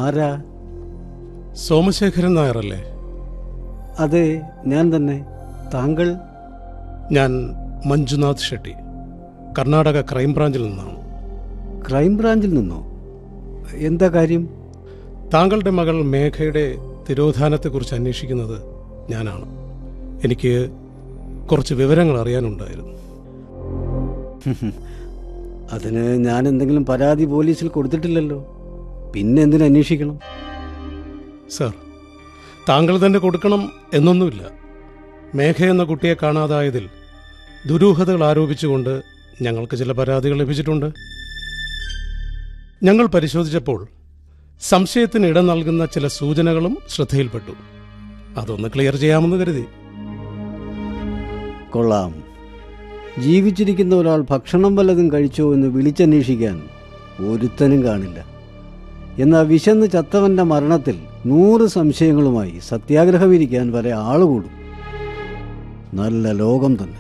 ആരാ സോമശേഖരൻ നായരല്ലേ അതെ ഞാൻ തന്നെ താങ്കൾ ഞാൻ മഞ്ജുനാഥ് ഷെട്ടി കർണാടക ക്രൈംബ്രാഞ്ചിൽ നിന്നാണ് ക്രൈംബ്രാഞ്ചിൽ നിന്നോ എന്താ കാര്യം താങ്കളുടെ മകൾ മേഘയുടെ തിരോധാനത്തെക്കുറിച്ച് അന്വേഷിക്കുന്നത് ഞാനാണ് എനിക്ക് കുറച്ച് വിവരങ്ങൾ അറിയാനുണ്ടായിരുന്നു അതിന് ഞാൻ എന്തെങ്കിലും പരാതി പോലീസിൽ കൊടുത്തിട്ടില്ലല്ലോ പിന്നെ എന്തിനു അന്വേഷിക്കണം സർ താങ്കൾ തന്നെ കൊടുക്കണം എന്നൊന്നുമില്ല മേഘ എന്ന കുട്ടിയെ കാണാതായതിൽ ദുരൂഹതകൾ ആരോപിച്ചുകൊണ്ട് ഞങ്ങൾക്ക് ചില പരാതികൾ ലഭിച്ചിട്ടുണ്ട് ഞങ്ങൾ പരിശോധിച്ചപ്പോൾ സംശയത്തിന് ഇടം നൽകുന്ന ചില സൂചനകളും ശ്രദ്ധയിൽപ്പെട്ടു അതൊന്ന് ക്ലിയർ ചെയ്യാമെന്ന് കരുതി കൊള്ളാം ജീവിച്ചിരിക്കുന്ന ഒരാൾ ഭക്ഷണം വല്ലതും കഴിച്ചോ എന്ന് വിളിച്ചന്വേഷിക്കാൻ ഒരുത്തനും കാണില്ല എന്നാൽ വിശന്ന് ചത്തവന്റെ മരണത്തിൽ നൂറ് സംശയങ്ങളുമായി സത്യാഗ്രഹമിരിക്കാൻ വരെ ആളുകൂടും നല്ല ലോകം തന്നെ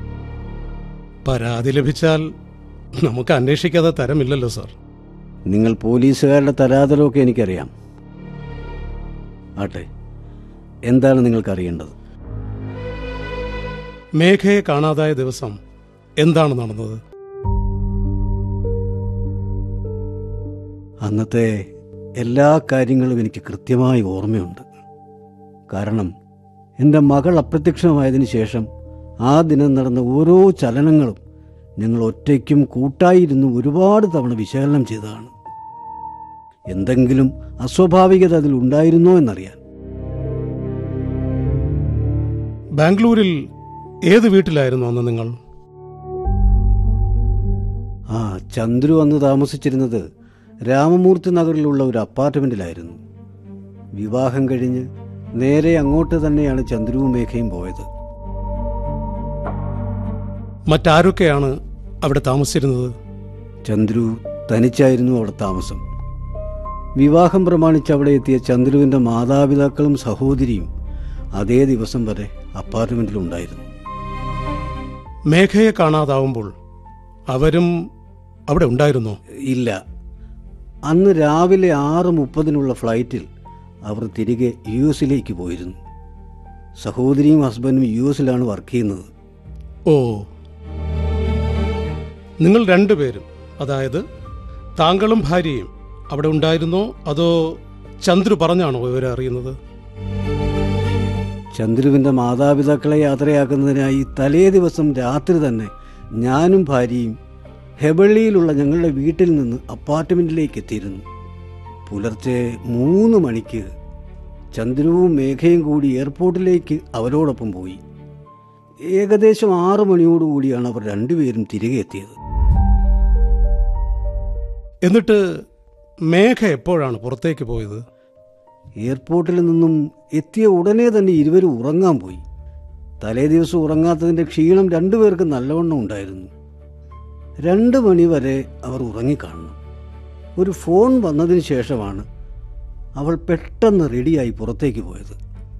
പരാതി ലഭിച്ചാൽ നമുക്ക് അന്വേഷിക്കാതെ തരമില്ലല്ലോ സാർ നിങ്ങൾ പോലീസുകാരുടെ തരാതരമൊക്കെ എനിക്കറിയാം ആട്ടെ എന്താണ് നിങ്ങൾക്ക് അറിയേണ്ടത് മേഘയെ കാണാതായ ദിവസം എന്താണ് നടന്നത് അന്നത്തെ എല്ലാ കാര്യങ്ങളും എനിക്ക് കൃത്യമായി ഓർമ്മയുണ്ട് കാരണം എൻ്റെ മകൾ അപ്രത്യക്ഷമായതിനു ശേഷം ആ ദിനം നടന്ന ഓരോ ചലനങ്ങളും ഞങ്ങൾ ഒറ്റയ്ക്കും കൂട്ടായിരുന്നു ഒരുപാട് തവണ വിശകലനം ചെയ്തതാണ് എന്തെങ്കിലും അസ്വാഭാവികത അതിൽ ഉണ്ടായിരുന്നോ എന്നറിയാൻ ബാംഗ്ലൂരിൽ ഏത് വീട്ടിലായിരുന്നു അന്ന് നിങ്ങൾ ആ ചന്ദ്രു അന്ന് താമസിച്ചിരുന്നത് രാമമൂർത്തി നഗറിലുള്ള ഒരു അപ്പാർട്ട്മെന്റിലായിരുന്നു വിവാഹം കഴിഞ്ഞ് നേരെ അങ്ങോട്ട് തന്നെയാണ് ചന്ദ്രുവും മേഘയും പോയത് മറ്റാരൊക്കെയാണ് അവിടെ താമസിച്ചിരുന്നത് ചന്ദ്രു തനിച്ചായിരുന്നു അവിടെ താമസം വിവാഹം പ്രമാണിച്ച് അവിടെ എത്തിയ ചന്ദ്രുവിന്റെ മാതാപിതാക്കളും സഹോദരിയും അതേ ദിവസം വരെ അപ്പാർട്ട്മെന്റിലുണ്ടായിരുന്നു മേഘയെ കാണാതാവുമ്പോൾ അവരും അവിടെ ഉണ്ടായിരുന്നോ ഇല്ല അന്ന് രാവിലെ ആറ് മുപ്പതിനുള്ള ഫ്ലൈറ്റിൽ അവർ തിരികെ യു എസിലേക്ക് പോയിരുന്നു സഹോദരിയും ഹസ്ബൻഡും യു എസിലാണ് വർക്ക് ചെയ്യുന്നത് ഓ നിങ്ങൾ രണ്ടുപേരും അതായത് താങ്കളും ഭാര്യയും അവിടെ ഉണ്ടായിരുന്നോ അതോ ചന്ദ്രു പറഞ്ഞാണോ വിവരം അറിയുന്നത് ചന്ദ്രുവിന്റെ മാതാപിതാക്കളെ യാത്രയാക്കുന്നതിനായി തലേ ദിവസം രാത്രി തന്നെ ഞാനും ഭാര്യയും ഹെബള്ളിയിലുള്ള ഞങ്ങളുടെ വീട്ടിൽ നിന്ന് അപ്പാർട്ട്മെന്റിലേക്ക് എത്തിയിരുന്നു പുലർച്ചെ മൂന്ന് മണിക്ക് ചന്ദ്രുവും മേഘയും കൂടി എയർപോർട്ടിലേക്ക് അവരോടൊപ്പം പോയി ഏകദേശം ആറു മണിയോടുകൂടിയാണ് അവർ രണ്ടുപേരും തിരികെ എത്തിയത് എന്നിട്ട് മേഘ എപ്പോഴാണ് പുറത്തേക്ക് പോയത് എയർപോർട്ടിൽ നിന്നും എത്തിയ ഉടനെ തന്നെ ഇരുവരും ഉറങ്ങാൻ പോയി തലേ ദിവസം ഉറങ്ങാത്തതിന്റെ ക്ഷീണം രണ്ടുപേർക്കും നല്ലവണ്ണം ഉണ്ടായിരുന്നു രണ്ട് മണി വരെ അവർ ഉറങ്ങിക്കാണണം ഒരു ഫോൺ വന്നതിന് ശേഷമാണ് അവൾ പെട്ടെന്ന് റെഡിയായി പുറത്തേക്ക് പോയത്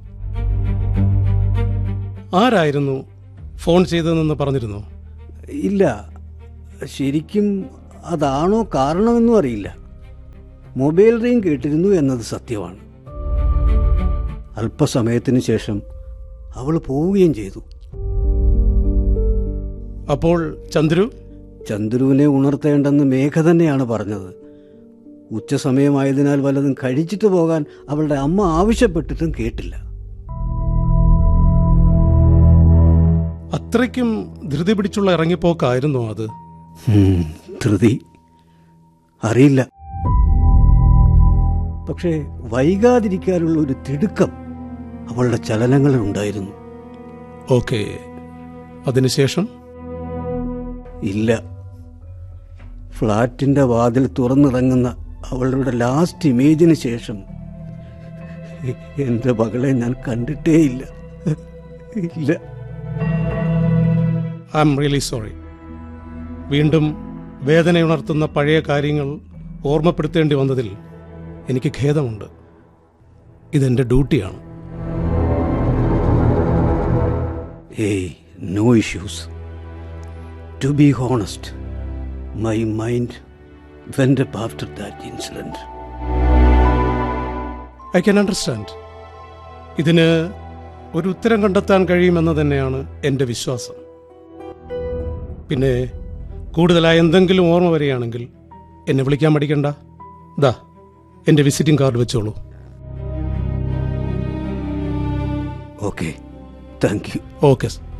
ആരായിരുന്നു ഫോൺ ചെയ്തതെന്ന് പറഞ്ഞിരുന്നോ ഇല്ല ശരിക്കും അതാണോ കാരണമെന്നും അറിയില്ല മൊബൈൽ റിംഗ് കേട്ടിരുന്നു എന്നത് സത്യമാണ് അല്പസമയത്തിന് ശേഷം അവൾ പോവുകയും ചെയ്തു അപ്പോൾ ചന്ദ്രു ചന്ദ്രുവിനെ ഉണർത്തേണ്ടെന്ന് മേഘ തന്നെയാണ് പറഞ്ഞത് ഉച്ചസമയമായതിനാൽ വല്ലതും കഴിച്ചിട്ട് പോകാൻ അവളുടെ അമ്മ ആവശ്യപ്പെട്ടിട്ടും കേട്ടില്ല അത്രയ്ക്കും ധൃതി പിടിച്ചുള്ള ഇറങ്ങിപ്പോക്കായിരുന്നോ അത് ഹും, ധൃതി അറിയില്ല പക്ഷേ വൈകാതിരിക്കാനുള്ള ഒരു തിടുക്കം അവളുടെ ചലനങ്ങളിൽ ഉണ്ടായിരുന്നു ഓക്കെ അതിനുശേഷം ഇല്ല ഫ്ലാറ്റിന്റെ വാതിൽ തുറന്നിറങ്ങുന്ന അവളുടെ ലാസ്റ്റ് ഇമേജിന് ശേഷം എന്റെ മകളെ ഞാൻ കണ്ടിട്ടേയില്ല ഇല്ല ഐ എം റിയലി സോറി വീണ്ടും വേദനയുണർത്തുന്ന പഴയ കാര്യങ്ങൾ ഓർമ്മപ്പെടുത്തേണ്ടി വന്നതിൽ എനിക്ക് ഖേദമുണ്ട് ഇതെന്റെ ഡ്യൂട്ടിയാണ് hey no issues to be honest my mind went up after that incident I can understand ഇതിന് ഒരു ഉത്തരം കണ്ടെത്താൻ കഴിയുമെന്ന് തന്നെയാണ് എൻ്റെ വിശ്വാസം പിന്നെ കൂടുതലായി എന്തെങ്കിലും ഓർമ്മ വരികയാണെങ്കിൽ എന്നെ വിളിക്കാൻ മടിക്കണ്ട ദാ എൻ്റെ വിസിറ്റിംഗ് കാർഡ് വെച്ചോളൂ okay thank you okay sir